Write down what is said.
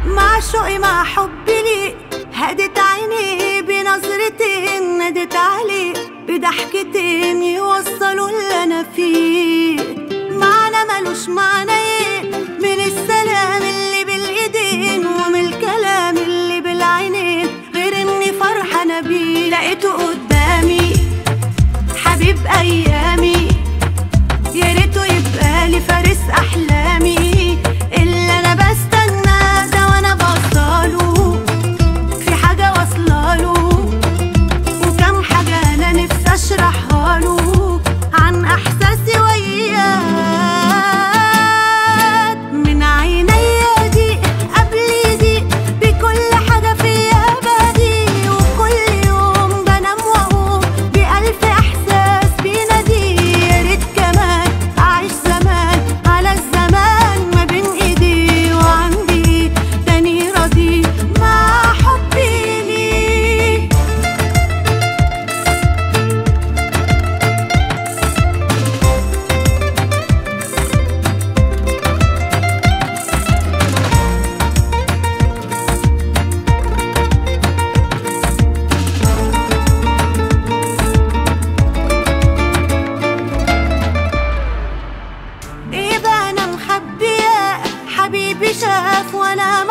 مع شوقي مع حبي ليك هدت عيني بنظرتين نادت عليه بضحكتين يوصلوا اللي انا فيه معنى ملوش معنى ايه من السلام اللي بالايدين ومن الكلام اللي بالعينين غير اني فرحانه بيه لقيته قدامي حبيب ايامي يا ريته يبقى لي فارس احلامي اللي انا بستنى ده وانا بوصله في حاجه واصلاله وكم حاجه انا نفسي اشرحها له عن احساسي وياك من عينيا دي قبل دي بكل حاجه فيا بدي وكل يوم بنام واقوم بألف احساس بينادي يا ريت كمان اعيش زمان على الزمان ما بين ايدي وعندي تاني راضي مع حبي ليك ايه بقى انا مخبيه حبيبي شاف وانا